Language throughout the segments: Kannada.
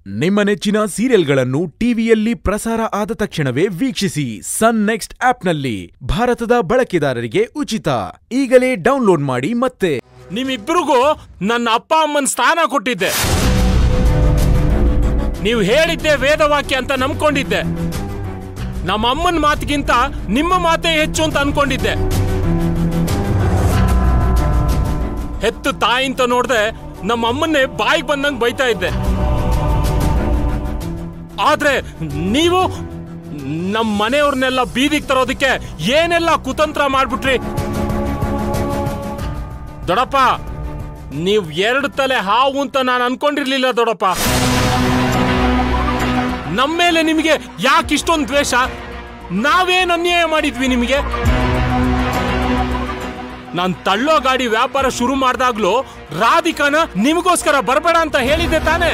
ನಿಮ್ಮ ನೆಚ್ಚಿನ ಸೀರಿಯಲ್ಗಳನ್ನು ಟಿವಿಯಲ್ಲಿ ಪ್ರಸಾರ ಆದ ತಕ್ಷಣವೇ ವೀಕ್ಷಿಸಿ ಸನ್ ನೆಕ್ಸ್ಟ್ ಆಪ್ನಲ್ಲಿ ಭಾರತದ ಬಳಕೆದಾರರಿಗೆ ಉಚಿತ ಈಗಲೇ ಡೌನ್ಲೋಡ್ ಮಾಡಿ ಮತ್ತೆ ನಿಮ್ಮಿಬ್ಬರಿಗೂ ನನ್ನ ಅಪ್ಪ ಅಮ್ಮನ ಸ್ಥಾನ ಕೊಟ್ಟಿದ್ದೆ ನೀವು ಹೇಳಿದ್ದೆ ವೇದವಾಕ್ಯ ಅಂತ ನಂಬ್ಕೊಂಡಿದ್ದೆ ನಮ್ಮ ಅಮ್ಮನ ಮಾತಿಗಿಂತ ನಿಮ್ಮ ಮಾತೇ ಹೆಚ್ಚು ಅಂತ ಅನ್ಕೊಂಡಿದ್ದೆ ಹೆತ್ತು ತಾಯಿ ಅಂತ ನೋಡ್ದೆ ನಮ್ಮ ಅಮ್ಮನ್ನೇ ಬಾಯಿಗೆ ಬಂದಂಗೆ ಬೈತಾ ಇದ್ದೆ ಆದ್ರೆ ನೀವು ನಮ್ಮ ಮನೆಯವ್ರನ್ನೆಲ್ಲ ಬೀದಿಗೆ ತರೋದಕ್ಕೆ ಏನೆಲ್ಲ ಕುತಂತ್ರ ಮಾಡ್ಬಿಟ್ರಿ ದೊಡಪ್ಪ ನೀವ್ ಎರಡು ತಲೆ ಹಾವು ಅಂತ ನಾನು ಅನ್ಕೊಂಡಿರ್ಲಿಲ್ಲ ದೊಡಪ್ಪ ನಮ್ಮ ಮೇಲೆ ನಿಮಗೆ ಯಾಕೆ ಇಷ್ಟೊಂದು ದ್ವೇಷ ನಾವೇನ್ ಅನ್ಯಾಯ ಮಾಡಿದ್ವಿ ನಿಮಗೆ ನಾನ್ ತಳ್ಳೋ ಗಾಡಿ ವ್ಯಾಪಾರ ಶುರು ಮಾಡ್ದಾಗ್ಲೂ ರಾಧಿಕಾನ ನಿಮಗೋಸ್ಕರ ಬರಬೇಡ ಅಂತ ಹೇಳಿದ್ದೆ ತಾನೇ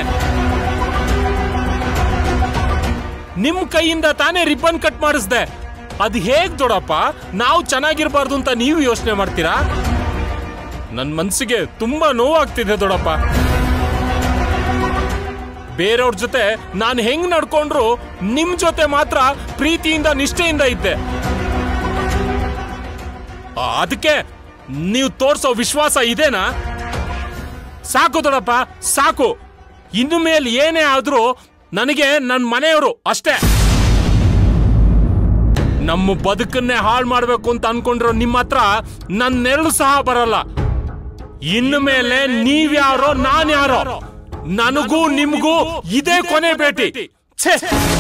ನಿಮ್ ಕೈಯಿಂದ ತಾನೇ ರಿಬ್ಬನ್ ಕಟ್ ಮಾಡಿಸ್ದೆ ಅದ್ ಹೇಗ್ ದೊಡಪ್ಪ ನಾವು ಚೆನ್ನಾಗಿರ್ಬಾರ್ದು ಅಂತ ನೀವು ಯೋಚನೆ ಮಾಡ್ತೀರಾ ನನ್ ಮನ್ಸಿಗೆ ತುಂಬಾ ನೋವಾಗ್ತಿದೆ ದೊಡಪ್ಪ ಬೇರೆಯವ್ರ ಜೊತೆ ನಾನು ಹೆಂಗ್ ನಡ್ಕೊಂಡ್ರು ನಿಮ್ ಜೊತೆ ಮಾತ್ರ ಪ್ರೀತಿಯಿಂದ ನಿಷ್ಠೆಯಿಂದ ಇದ್ದೆ ಆ, ಅದಕ್ಕೆ ನೀವು ತೋರ್ಸೋ ವಿಶ್ವಾಸ ಇದೇನಾ ಸಾಕು ದೊಡಪ್ಪ ಸಾಕು ಇನ್ನು ಮೇಲೆ ಏನೇ ಆದ್ರೂ ನನಗೆ ನನ್ನ ಮನೆಯವರು ಅಷ್ಟೇ ನಮ್ಮ ಬದುಕನ್ನೇ ಹಾಳು ಮಾಡ್ಬೇಕು ಅಂತ ಅನ್ಕೊಂಡಿರೋ ನಿಮ್ಮ ಹತ್ರ ನನ್ನ ನೆರಳು ಸಹ ಬರಲ್ಲ ಇನ್ನು ಮೇಲೆ ನೀವ್ಯಾರೋ ನಾನ್ಯಾರೋ ನನಗೂ ನಿಮ್ಗೂ ಇದೇ ಕೊನೆ ಭೇಟಿ ಛೇ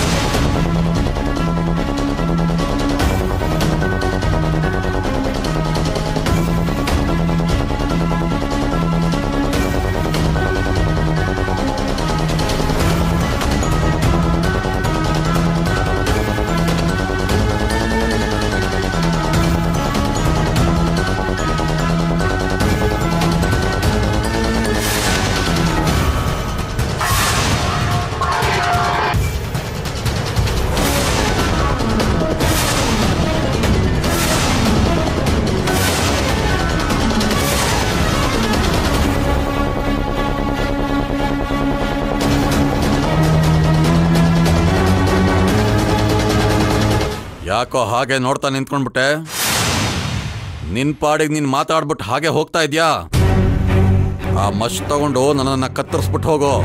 ಯಾಕೋ ಹಾಗೆ ನೋಡ್ತಾ ನಿಂತ್ಕೊಂಡ್ಬಿಟ್ಟೆ ನಿನ್ ಪಾಡಿಗೆ ನೀನ್ ಮಾತಾಡ್ಬಿಟ್ಟು ಹಾಗೆ ಹೋಗ್ತಾ ಇದ್ಯಾ ಆ ಮಶ್ ತಗೊಂಡು ನನ್ನನ್ನ ಕತ್ತರಿಸ್ಬಿಟ್ಟು ಹೋಗೋ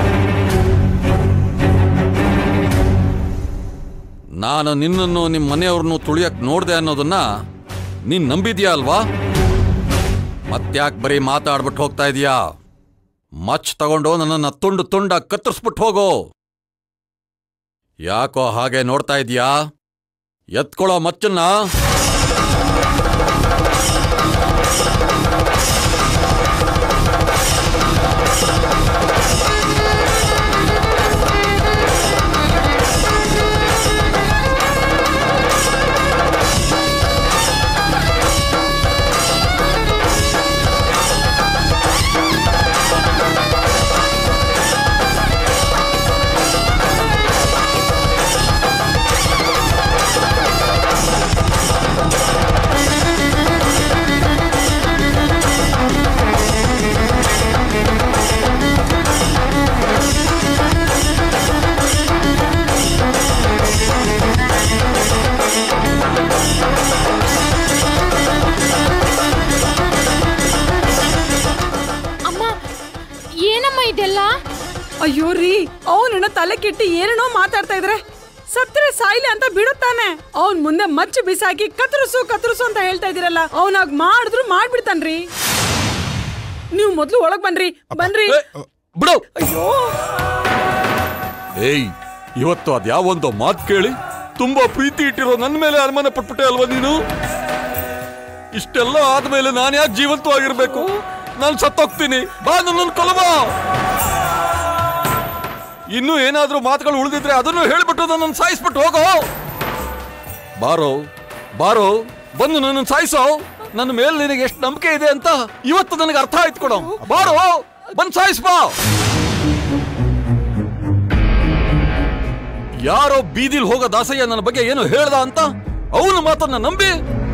ನಾನು ನಿನ್ನನ್ನು ನಿಮ್ಮ ಮನೆಯವ್ರನ್ನು ತುಳಿಯಕ್ ನೋಡ್ದೆ ಅನ್ನೋದನ್ನ ನೀನ್ ನಂಬಿದ್ಯಾ ಅಲ್ವಾ ಮತ್ತ್ಯಾಕ್ ಬರೀ ಮಾತಾಡ್ಬಿಟ್ಟು ಹೋಗ್ತಾ ಇದೀಯಾ ಮಚ್ ತಗೊಂಡು ನನ್ನನ್ನ ತುಂಡು ತುಂಡ ಕತ್ತರಿಸ್ಬಿಟ್ಟು ಹೋಗೋ ಯಾಕೋ ಹಾಗೆ ನೋಡ್ತಾ ಇದೀಯಾ ಎತ್ಕೊಳ್ಳೋ ಮಚ್ಚನ್ನ ಅಮ್ಮ ಏನಮ್ಮ ಇದೆಲ್ಲ ಅಯ್ಯೋ ರೀ ಅವನನ್ನ ತಲೆ ಕೆಟ್ಟಿ ಏನೇನೋ ಮಾತಾಡ್ತಾ ಇದ್ರೆ ಸತ್ರೆ ಸಾಯ್ಲಿ ಅಂತ ಬಿಡುತ್ತಾನೆ ಅವನ್ ಮುಂದೆ ಮಚ್ಚು ಬಿಸಾಕಿ ಕತ್ತರಿಸು ಕತ್ತರಿಸು ಅಂತ ಹೇಳ್ತಾ ಇದೀರಲ್ಲ ಅವನಾಗ್ ಮಾಡಿದ್ರು ಮಾಡ್ಬಿಡ್ತಾನ್ರಿ ನೀವು ಮೊದ್ಲು ಒಳಗ್ ಬನ್ರಿ ಬನ್ರಿ ಬಿಡು ಅಯ್ಯೋ ಏಯ್ ಇವತ್ತು ಅದ್ಯಾವೊಂದು ಮಾತು ಕೇಳಿ ತುಂಬಾ ಪ್ರೀತಿ ಇಟ್ಟಿರೋ ನನ್ನ ಮೇಲೆ ಅನುಮಾನ ಪಟ್ಬಿಟ್ಟೆ ಅಲ್ವಾ ನೀನು ಇಷ್ಟೆಲ್ಲ ಆದ್ಮೇಲೆ ನಾನು ಯಾಕೆ ಜೀವಂತವಾಗಿರ್ಬೇಕು ನಾನು ಸತ್ತೋಗ್ತೀನಿ ಬಾ ನನ್ನನ್ನು ಕೊಲಬಾ ಇನ್ನೂ ಏನಾದ್ರೂ ಮಾತುಗಳು ಉಳಿದಿದ್ರೆ ಅದನ್ನು ಹೇಳ್ಬಿಟ್ಟು ನನ್ನನ್ನು ಸಾಯಿಸ್ಬಿಟ್ಟು ಹೋಗೋ ಬಾರೋ ಬಾರೋ ಬಂದು ನನ್ನನ್ನು ಸಾಯಿಸೋ ನನ್ನ ಮೇಲೆ ನಿನಗೆ ಎಷ್ಟು ನಂಬಿಕೆ ಇದೆ ಅಂತ ಇವತ್ತು ನನಗೆ ಅರ್ಥ ಆಯ್ತು ಕೊಡೋ ಬಾರೋ ಬಂದ್ ಸಾಯಿಸ್ಬಾ ಯಾರೋ ಬೀದಿಲ್ ಹೋಗೋ ದಾಸಯ್ಯ ನನ್ನ ಬಗ್ಗೆ ಏನು ಹೇಳ್ದ ಅಂತ ಅವನ ಮಾತನ್ನ ನಂಬಿ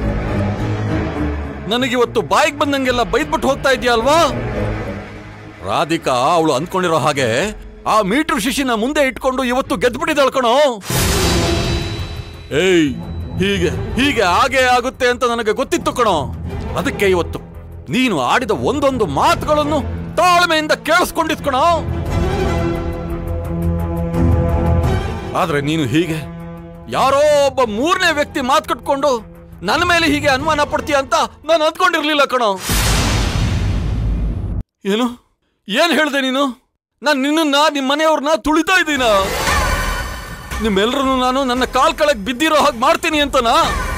ನನಗಿವತ್ತು ಬಾಯಿಗೆ ಬಂದಂಗೆಲ್ಲ ಬೈದ್ಬಿಟ್ಟು ಹೋಗ್ತಾ ಇದೆಯಾ ಅಲ್ವಾ ರಾಧಿಕಾ ಅವಳು ಅಂದ್ಕೊಂಡಿರೋ ಹಾಗೆ ಆ ಮೀಟರ್ ಶಿಶಿನ ಮುಂದೆ ಇಟ್ಕೊಂಡು ಇವತ್ತು ಗೆದ್ಬಿಟ್ಟಿದ್ದಾಳ್ ಕಣೋ ಏಯ್ ಹೀಗೆ ಹೀಗೆ ಹಾಗೆ ಆಗುತ್ತೆ ಅಂತ ನನಗೆ ಗೊತ್ತಿತ್ತು ಕಣೋ ಅದಕ್ಕೆ ಇವತ್ತು ನೀನು ಆಡಿದ ಒಂದೊಂದು ಮಾತುಗಳನ್ನು ತಾಳ್ಮೆಯಿಂದ ಕೇಳಿಸ್ಕೊಂಡಿದ್ ಕಣೋ ಆದ್ರೆ ನೀನು ಹೀಗೆ ಯಾರೋ ಒಬ್ಬ ಮೂರನೇ ವ್ಯಕ್ತಿ ಮಾತು ಕಟ್ಕೊಂಡು ನನ್ನ ಮೇಲೆ ಹೀಗೆ ಅನುಮಾನ ಪಡ್ತೀಯ ಅಂತ ನಾನು ಅಂದ್ಕೊಂಡಿರ್ಲಿಲ್ಲ ಕಣೋ ಏನು ಏನ್ ಹೇಳ್ದೆ ನೀನು ನಾನು ನಿನ್ನನ್ನ ನಿಮ್ಮ ಮನೆಯವ್ರನ್ನ ತುಳಿತಾ ಇದ್ದೀನ ನಿಮ್ಮೆಲ್ರನ್ನು ನಾನು ನನ್ನ ಕಾಲ್ ಕೆಳಗ್ ಬಿದ್ದಿರೋ ಹಾಗೆ ಮಾಡ್ತೀನಿ ಅಂತನಾ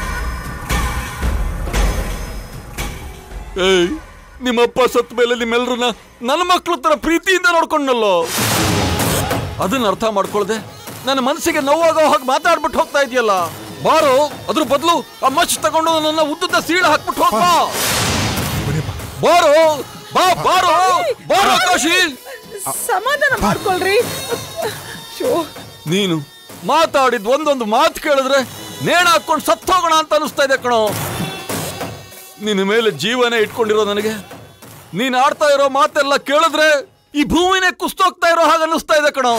ಏಯ್ ನಿಮ್ಮಪ್ಪ ಸತ್ತ ಮೇಲೆ ನಿಮ್ಮೆಲ್ರನ್ನ ನನ್ನ ಮಕ್ಳ ತರ ಪ್ರೀತಿಯಿಂದ ನೋಡ್ಕೊಂಡಲ್ಲೋ ಅದನ್ನ ಅರ್ಥ ಮಾಡ್ಕೊಳ್ದೆ ನನ್ನ ಮನಸ್ಸಿಗೆ ನೋವಾಗೋ ಹಾಗೆ ಮಾತಾಡ್ಬಿಟ್ಟು ಹೋಗ್ತಾ ಇದೆಯಲ್ಲ ಬಾರೋ ಅದ್ರ ಬದಲು ಆ ಮಚ್ ತಗೊಂಡು ನನ್ನ ಉದ್ದುದ್ದ ಸೀಳ ಹಾಕ್ಬಿಟ್ಟು ಹೋಗ್ಬಾ ಬಾರೋ ಬಾ ಬಾರೋ ಬಾರೋ ಕಾಶಿ ಸಮಾಧಾನ ಮಾಡ್ಕೊಳ್ರಿ ಶೋ ನೀನು ಮಾತಾಡಿದ್ ಒಂದೊಂದು ಮಾತು ಕೇಳಿದ್ರೆ ನೇಣ ಹಾಕೊಂಡು ಸತ್ತೋಗೋಣ ಅಂತ ಅನಿಸ್ತಾ ಇದೆ ಕಣೋ ನಿನ್ನ ಮೇಲೆ ಜೀವನೇ ಇಟ್ಕೊಂಡಿರೋ ನನಗೆ ನೀನ್ ಆಡ್ತಾ ಇರೋ ಮಾತೆಲ್ಲ ಕೇಳಿದ್ರೆ ಈ ಭೂಮಿನೇ ಕುಸ್ತೋಗ್ತಾ ಇರೋ ಹಾಗೆ ಅನಿಸ್ತಾ ಇದೆ ಕಣೋ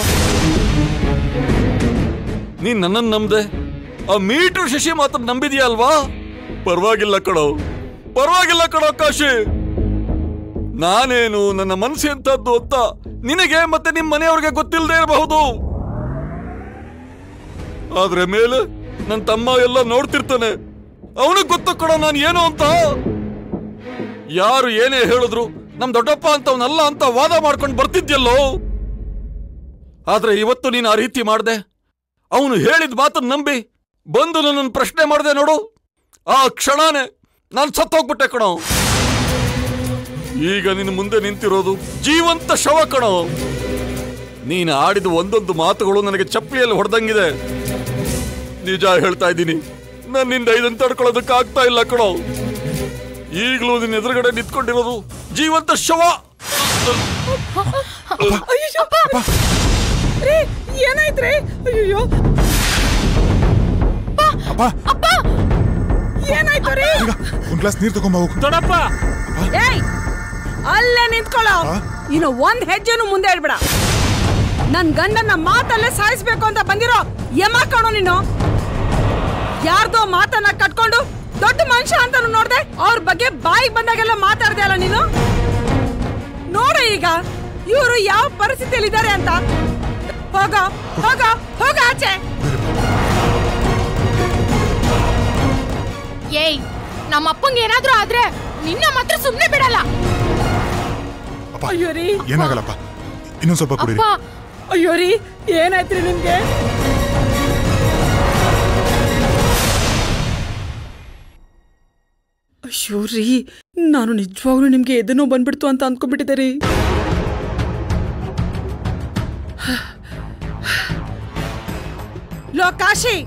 ನೀನ್ ನನ್ನನ್ನು ನಂಬ್ದೆ ಆ ಮೀಟರ್ ಶಶಿ ಮಾತನ್ನ ನಂಬಿದ್ಯಾ ಅಲ್ವಾ ಪರವಾಗಿಲ್ಲ ಕಣೋ ಪರವಾಗಿಲ್ಲ ಕಣೋ ಕಾಶಿ ನಾನೇನು ನನ್ನ ಮನಸ್ಸು ಎಂತದ್ದು ಅಂತ ನಿನಗೆ ಮತ್ತೆ ನಿಮ್ಮ ಮನೆಯವ್ರಿಗೆ ಗೊತ್ತಿಲ್ಲದೆ ಇರಬಹುದು ಆದ್ರೆ ಮೇಲೆ ನನ್ನ ತಮ್ಮ ಎಲ್ಲ ನೋಡ್ತಿರ್ತಾನೆ ಅವನಿಗೆ ಗೊತ್ತು ಕಣ ನಾನು ಏನು ಅಂತ ಯಾರು ಏನೇ ಹೇಳಿದ್ರು ನಮ್ ದೊಡ್ಡಪ್ಪ ಅಂತವನಲ್ಲ ಅಂತ ವಾದ ಮಾಡ್ಕೊಂಡು ಬರ್ತಿದ್ಯಲ್ಲೋ ಆದ್ರೆ ಇವತ್ತು ನೀನು ಆ ರೀತಿ ಮಾಡ್ದೆ ಅವನು ಹೇಳಿದ ಮಾತನ್ನ ನಂಬಿ ಬಂದು ನನ್ನನ್ನು ಪ್ರಶ್ನೆ ಮಾಡ್ದೆ ನೋಡು ಆ ಕ್ಷಣನೇ ನಾನು ಸತ್ತೋಗ್ಬಿಟ್ಟೆ ಕಣೋ ಈಗ ನಿನ್ನ ಮುಂದೆ ನಿಂತಿರೋದು ಜೀವಂತ ಶವ ಕಣೋ ನೀನು ಆಡಿದ ಒಂದೊಂದು ಮಾತುಗಳು ನನಗೆ ಚಪ್ಪಲಿಯಲ್ಲಿ ಹೊಡೆದಂಗಿದೆ ನಿಜ ಹೇಳ್ತಾ ಇದ್ದೀನಿ ನನ್ನಿಂದ ಇದನ್ನು ತಡ್ಕೊಳ್ಳೋದಕ್ಕೆ ಆಗ್ತಾ ಇಲ್ಲ ಕಣೋ ಈಗಲೂ ನಿನ್ನ ಎದುರುಗಡೆ ನಿಂತ್ಕೊಂಡಿರೋದು ಜೀವಂತ ಶವ ಅಯ್ಯೋ ರೀ ಏನಾಯ್ತ್ರಿ ಅಯ್ಯೋ ಅಪ್ಪ ಏನಾಯ್ತು ರೀ ಈಗ ಒಂದ್ ಗ್ಲಾಸ್ ನೀರ್ ತಗೊಂಬ ಹೋಗು ದೊಡ್ಡಪ್ಪ ಏಯ್ ಅಲ್ಲೇ ನಿಂತ್ಕೊಳ್ಳೋ ಇನ್ನು ಒಂದ್ ಹೆಜ್ಜೆನು ಮುಂದೆ ಹೇಳ್ಬೇಡ ನನ್ ಗಂಡನ ಮಾತಲ್ಲೇ ಸಾಯಿಸ್ಬೇಕು ಅಂತ ಬಂದಿರೋ ಯಮ ಕಣೋ ನೀನು ಯಾರ್ದೋ ಮಾತನ್ನ ಕಟ್ಕೊಂಡು ದೊಡ್ಡ ಮನುಷ್ಯ ಅಂತ ನೋಡ್ದೆ ಅವ್ರ ಬಗ್ಗೆ ಬಾಯಿಗೆ ಬಂದಾಗೆಲ್ಲ ಮಾತಾಡ್ದೆ ಅಲ್ಲ ನೀನು ನೋಡ ಈಗ ಇವರು ಯಾವ ಪರಿಸ್ಥಿತಿಯಲ್ಲಿ ಇದ್ದಾರೆ ಅಂತ ಹೋಗ ಹೋಗ ಹೋಗ ಆಚೆ ಏಯ್ ನಮ್ಮ ಅಪ್ಪಂಗೆ ಏನಾದ್ರೂ ಆದ್ರೆ ನಿನ್ನ ಮಾತ್ರ ಸುಮ್ನೆ ಬಿಡಲ್ಲ ಅಪ್ಪ ಅಯ್ಯೋ ರೀ ಏನಾಗಲ್ಲಪ್ಪ ಇನ್ನೊಂದ್ ಸ್ವಲ್ಪ ಕುಡೀರಿ ಅಪ್ಪ ಅಯ್ಯೋ ರೀ ಏನಾಯ್ತ್ರಿ ನಿಮ್ಗೆ ಅಯ್ಯೋ ರೀ ನಾನು ನಿಜವಾಗ್ಲೂ ನಿಮ್ಗೆ ಎದನೋ ಬಂದ್ಬಿಡ್ತು ಅಂತ ಅನ್ಕೊಂಡ್ಬಿಟ್ಟಿದ್ದೆ ರೀ ಲೋ ಕಾಶಿ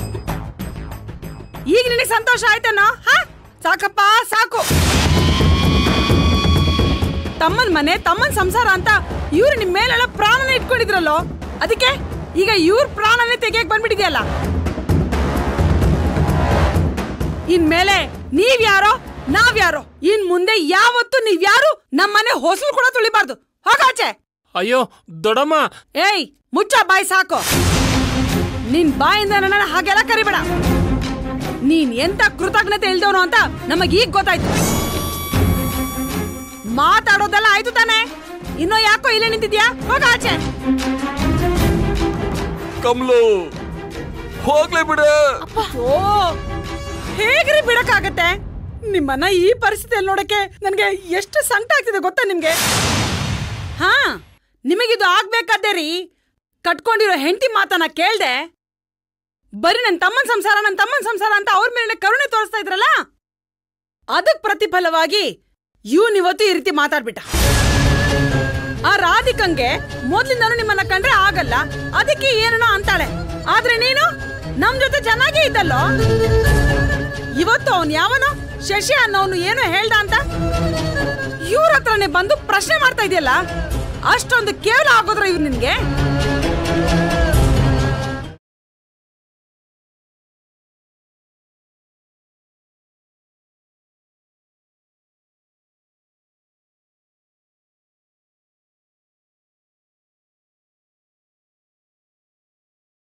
ಈಗ ನಿನಗೆ ಸಂತೋಷ ಆಯ್ತೇನೋ ಹಾ ಸಾಕಪ್ಪ ಸಾಕು ತಮ್ಮನ್ ಮನೆ ತಮ್ಮನ್ ಸಂಸಾರ ಅಂತ ಇವ್ರು ನಿಮ್ ಮೇಲೆಲ್ಲ ಪ್ರಾಣನ ಇಟ್ಕೊಂಡಿದ್ರಲ್ಲೋ ಅದಕ್ಕೆ ಈಗ ಇವ್ರ ಪ್ರಾಣನೇ ತೆಗಿಯಕ್ ಬಂದ್ಬಿಟ್ಟಿದ್ಯಲ್ಲ ಇನ್ಮೇಲೆ ನೀವ್ಯಾರೋ ನಾವ್ಯಾರೋ ಇನ್ ಮುಂದೆ ಯಾವತ್ತೂ ನೀವ್ಯಾರು ನಮ್ಮನೆ ಹೊಸಲು ಕೂಡ ತುಳಿಬಾರ್ದು ಹೋಗಾಚೆ ಅಯ್ಯೋ ದೊಡ್ಡಮ್ಮ ಏಯ್ ಮುಚ್ಚ ಬಾಯಿ ಸಾಕು ನಿನ್ ಬಾಯಿಂದ ನನ್ನ ಹಾಗೆಲ್ಲ ಕರಿಬೇಡ ನೀನ್ ಎಂತ ಕೃತಜ್ಞತೆ ಇಲ್ದವನು ಅಂತ ನಮಗ್ ಈಗ ಗೊತ್ತಾಯ್ತು ಮಾತಾಡೋದೆಲ್ಲ ಆಯ್ತು ತಾನೆ ಇನ್ನೂ ಯಾಕೋ ಇಲ್ಲೇ ನಿಂತಿದ್ಯಾ ಹೋಗ ಆಚೆ ಕಮ್ಲು ಹೋಗ್ಲೇ ಬಿಡ ಓ ಹೇಗ್ರಿ ಬಿಡಕ್ಕಾಗತ್ತೆ ನಿಮ್ಮನ್ನ ಈ ಪರಿಸ್ಥಿತಿಯಲ್ಲಿ ನೋಡಕ್ಕೆ ನನ್ಗೆ ಎಷ್ಟು ಸಂಕಟ ಆಗ್ತಿದೆ ಗೊತ್ತಾ ನಿಮ್ಗೆ ಹಾ ನಿಮಗಿದು ಆಗ್ಬೇಕಾದ್ದೇ ರೀ ಕಟ್ಕೊಂಡಿರೋ ಹೆಂಡತಿ ಮಾತನ್ನ ಕೇಳ್ದೆ ಬರೀ ನನ್ ತಮ್ಮನ್ ಸಂಸಾರ ನನ್ ತಮ್ಮನ್ ಸಂಸಾರ ಅಂತ ಅವ್ರ ಮೇಲೆ ಕರುಣೆ ತೋರಿಸ್ತಾ ಇದ್ರಲ್ಲ ಅದಕ್ ಪ್ರತಿಫಲವಾಗಿ ಇವನ್ ಇವತ್ತು ಈ ರೀತಿ ಮಾತಾಡ್ಬಿಟ್ಟ ಆ ರಾಧಿಕಂಗೆ ಮೊದ್ಲಿಂದನೂ ನಿಮ್ಮನ್ನ ಕಂಡ್ರೆ ಆಗಲ್ಲ ಅದಕ್ಕೆ ಏನೋ ಅಂತಾಳೆ ಆದ್ರೆ ನೀನು ನಮ್ ಜೊತೆ ಚೆನ್ನಾಗೇ ಇದ್ದಲ್ಲೋ ಇವತ್ತು ಅವನ್ ಯಾವನೋ ಶಶಿ ಅನ್ನೋನು ಏನೋ ಹೇಳ್ದ ಅಂತ ಇವ್ರ ಹತ್ರನೇ ಬಂದು ಪ್ರಶ್ನೆ ಮಾಡ್ತಾ ಇದೆಯಲ್ಲ ಅಷ್ಟೊಂದು ಕೇವಲ ಆಗೋದ್ರ ಇವ್ರು ನಿನ್ಗೆ